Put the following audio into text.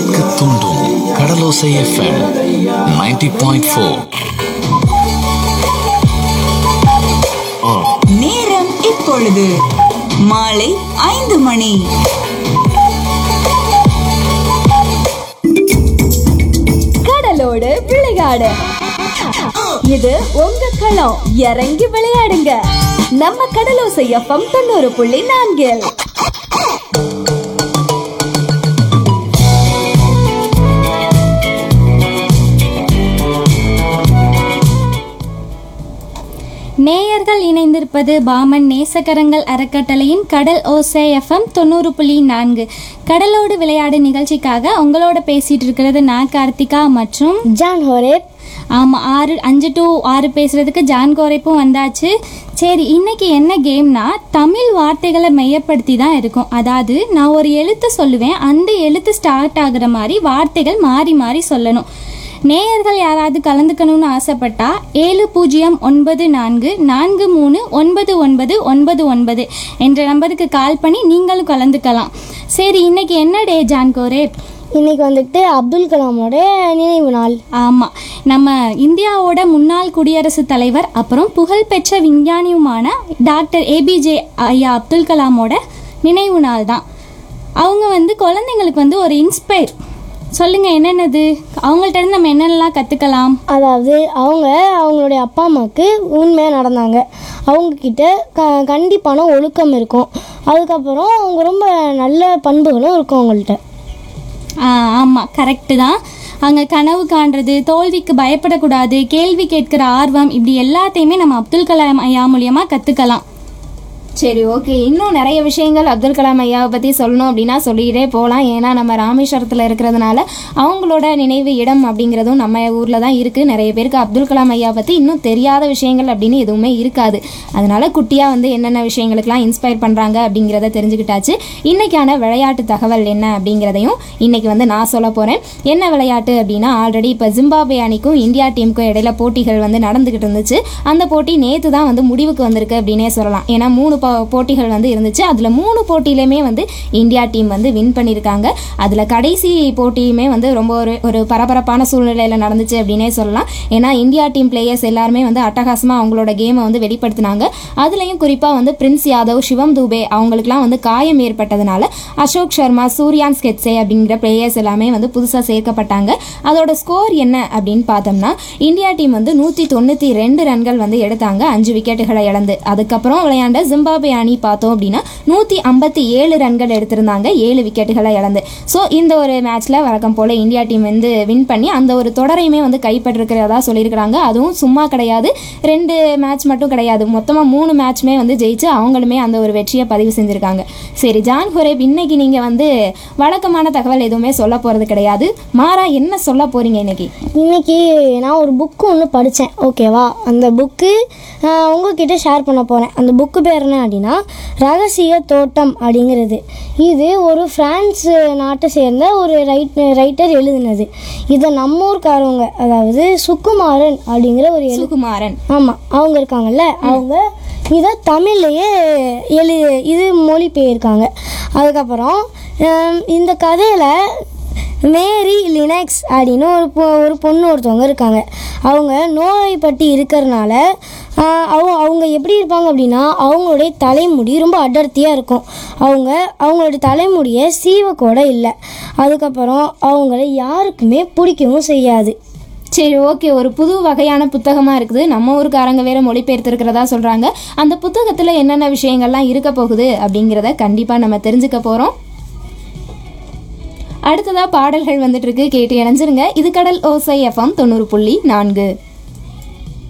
கேட்க தூண்டும் கடலோசை FM 90.4 point four நேரம் இப்பொழுது மாலை ஐந்து மணி கடலோடு விளையாடு இது உங்க களம் இறங்கி விளையாடுங்க நம்ம கடலோசை எஃப்எம் தொண்ணூறு புள்ளி நான்கில் நேயர்கள் இணைந்திருப்பது பாமன் நேசக்கரங்கள் அறக்கட்டளையின் கடல் ஓசை எஃப்எம் தொண்ணூறு புள்ளி நான்கு கடலோடு விளையாடு நிகழ்ச்சிக்காக உங்களோட பேசிட்டு இருக்கிறது நான் கார்த்திகா மற்றும் ஜான் ஹோரேப் ஆமாம் ஆறு அஞ்சு டு ஆறு பேசுறதுக்கு ஜான் கோரைப்பும் வந்தாச்சு சரி இன்னைக்கு என்ன கேம்னா தமிழ் வார்த்தைகளை மையப்படுத்தி தான் இருக்கும் அதாவது நான் ஒரு எழுத்து சொல்லுவேன் அந்த எழுத்து ஸ்டார்ட் ஆகுற மாதிரி வார்த்தைகள் மாறி மாறி சொல்லணும் நேயர்கள் யாராவது கலந்துக்கணும்னு ஆசைப்பட்டா ஏழு பூஜ்ஜியம் ஒன்பது நான்கு நான்கு மூணு ஒன்பது ஒன்பது ஒன்பது ஒன்பது என்ற நம்பருக்கு கால் பண்ணி நீங்களும் கலந்துக்கலாம் சரி இன்னைக்கு என்ன டே ஜான் கோரேப் இன்னைக்கு வந்துட்டு அப்துல் கலாமோட நினைவு நாள் ஆமாம் நம்ம இந்தியாவோட முன்னாள் குடியரசுத் தலைவர் அப்புறம் புகழ்பெற்ற விஞ்ஞானியுமான டாக்டர் ஏபிஜே ஐயா அப்துல் கலாமோட நினைவு நாள் தான் அவங்க வந்து குழந்தைங்களுக்கு வந்து ஒரு இன்ஸ்பயர் சொல்லுங்க என்னென்னது அவங்கள்ட்ட இருந்து நம்ம என்னென்னலாம் கற்றுக்கலாம் அதாவது அவங்க அவங்களுடைய அப்பா அம்மாவுக்கு உண்மையாக நடந்தாங்க அவங்கக்கிட்ட க கண்டிப்பான ஒழுக்கம் இருக்கும் அதுக்கப்புறம் அவங்க ரொம்ப நல்ல பண்புகளும் இருக்கும் அவங்கள்ட்ட ஆமாம் கரெக்டு தான் அங்கே கனவு காண்றது தோல்விக்கு பயப்படக்கூடாது கேள்வி கேட்கிற ஆர்வம் இப்படி எல்லாத்தையுமே நம்ம அப்துல் கலாம் ஐயா மூலியமாக கற்றுக்கலாம் சரி ஓகே இன்னும் நிறைய விஷயங்கள் அப்துல் கலாம் ஐயாவை பற்றி சொல்லணும் அப்படின்னா சொல்லிக்கிட்டே போகலாம் ஏன்னா நம்ம ராமேஸ்வரத்தில் இருக்கிறதுனால அவங்களோட நினைவு இடம் அப்படிங்கிறதும் நம்ம ஊரில் தான் இருக்குது நிறைய பேருக்கு அப்துல் கலாம் ஐயா பற்றி இன்னும் தெரியாத விஷயங்கள் அப்படின்னு எதுவுமே இருக்காது அதனால குட்டியாக வந்து என்னென்ன விஷயங்களுக்கெல்லாம் இன்ஸ்பயர் பண்ணுறாங்க அப்படிங்கிறத தெரிஞ்சுக்கிட்டாச்சு இன்னைக்கான விளையாட்டு தகவல் என்ன அப்படிங்கிறதையும் இன்னைக்கு வந்து நான் சொல்ல போகிறேன் என்ன விளையாட்டு அப்படின்னா ஆல்ரெடி இப்போ ஜிம்பாப்வே அணிக்கும் இந்தியா டீமுக்கும் இடையில போட்டிகள் வந்து நடந்துக்கிட்டு இருந்துச்சு அந்த போட்டி நேற்று தான் வந்து முடிவுக்கு வந்திருக்கு அப்படின்னே சொல்லலாம் ஏன்னா மூணு போ- போட்டிகள் வந்து இருந்துச்சு அதில் மூணு போட்டியிலையுமே வந்து இந்தியா டீம் வந்து வின் பண்ணியிருக்காங்க அதில் கடைசி போட்டியுமே வந்து ரொம்ப ஒரு ஒரு பரபரப்பான சூழ்நிலையில் நடந்துச்சு அப்படின்னே சொல்லலாம் ஏன்னா இந்தியா டீம் பிளேயர்ஸ் எல்லாருமே வந்து அட்டகாசமாக அவங்களோட கேமை வந்து வெளிப்படுத்தினாங்க அதுலேயும் குறிப்பாக வந்து பிரின்ஸ் யாதவ் சிவம் தூபே அவங்களுக்குலாம் வந்து காயம் ஏற்பட்டதுனால அசோக் சர்மா சூர்யான் ஸ்கெட்ஸே அப்படிங்கிற பிளேயர்ஸ் எல்லாமே வந்து புதுசாக சேர்க்கப்பட்டாங்க அதோட ஸ்கோர் என்ன அப்படின்னு பார்த்தோம்னா இந்தியா டீம் வந்து நூற்றி தொண்ணூற்றி ரெண்டு ரன்கள் வந்து எடுத்தாங்க அஞ்சு விக்கெட்டுகளை இழந்து அதுக்கப்புறம் விளையாண்ட ஜிம்பாப்வே அணி பார்த்தோம் அப்படின்னா நூற்றி ஐம்பத்தி ஏழு ரன்கள் எடுத்திருந்தாங்க ஏழு விக்கெட்டுகளை இழந்து ஸோ இந்த ஒரு மேட்ச்சில் வழக்கம் போல் இந்தியா டீம் வந்து வின் பண்ணி அந்த ஒரு தொடரையுமே வந்து கைப்பற்றிருக்கிறதா சொல்லியிருக்கிறாங்க அதுவும் சும்மா கிடையாது ரெண்டு மேட்ச் மட்டும் கிடையாது மொத்தமாக மூணு மேட்ச்மே வந்து ஜெயிச்சு அவங்களுமே அந்த ஒரு வெற்றியை பதிவு செஞ்சுருக்காங்க சரி ஜான் ஹுரேப் இன்னைக்கு நீங்கள் வந்து வழக்கமான தகவல் எதுவுமே சொல்ல போகிறது கிடையாது மாறா என்ன சொல்ல போகிறீங்க இன்னைக்கு இன்னைக்கு நான் ஒரு புக்கு ஒன்று படித்தேன் ஓகேவா அந்த புக்கு உங்ககிட்ட ஷேர் பண்ண போகிறேன் அந்த புக்கு பேர் என்ன அப்படின்னா ரகசிய தோட்டம் அப்படிங்கிறது இது ஒரு பிரான்ஸ் நாட்டை சேர்ந்த ஒரு ரைட் ரைட்டர் எழுதினது இதை நம்ம ஊர்க்காரவங்க அதாவது சுக்குமாரன் அப்படிங்கிற ஒரு எழு சுகுமாரன் ஆமாம் அவங்க இருக்காங்கல்ல அவங்க இதை தமிழ்லையே எழு இது மொழிபெயர்க்காங்க அதுக்கப்புறம் ஹம், இந்த கதையில் மேரி லினக்ஸ் அப்படின்னு ஒரு பொ ஒரு பொண்ணு ஒருத்தவங்க இருக்காங்க அவங்க நோய்பட்டு இருக்கிறனால ஆஹ், அவங்க அவங்க எப்படி இருப்பாங்க அப்படின்னா அவங்களுடைய தலைமுடி ரொம்ப அடர்த்தியாக இருக்கும் அவங்க அவங்களுடைய தலைமுடியை சீவக்கூட இல்லை அதுக்கப்புறம் அவங்கள யாருக்குமே பிடிக்கவும் செய்யாது சரி ஓகே ஒரு புது வகையான புத்தகமாக இருக்குது நம்ம ஊருக்காரங்க வேற மொழிபெயர்த்திருக்கிறதா சொல்கிறாங்க அந்த புத்தகத்தில் என்னென்ன விஷயங்கள்லாம் இருக்க போகுது அப்படிங்கிறத கண்டிப்பாக நம்ம தெரிஞ்சுக்க போகிறோம் அடுத்ததாக பாடல்கள் வந்துட்டு இருக்கு கேட்டு இணைஞ்சிருங்க இது கடல் ஓசை எஃப்எம் தொண்ணூறு புள்ளி நான்கு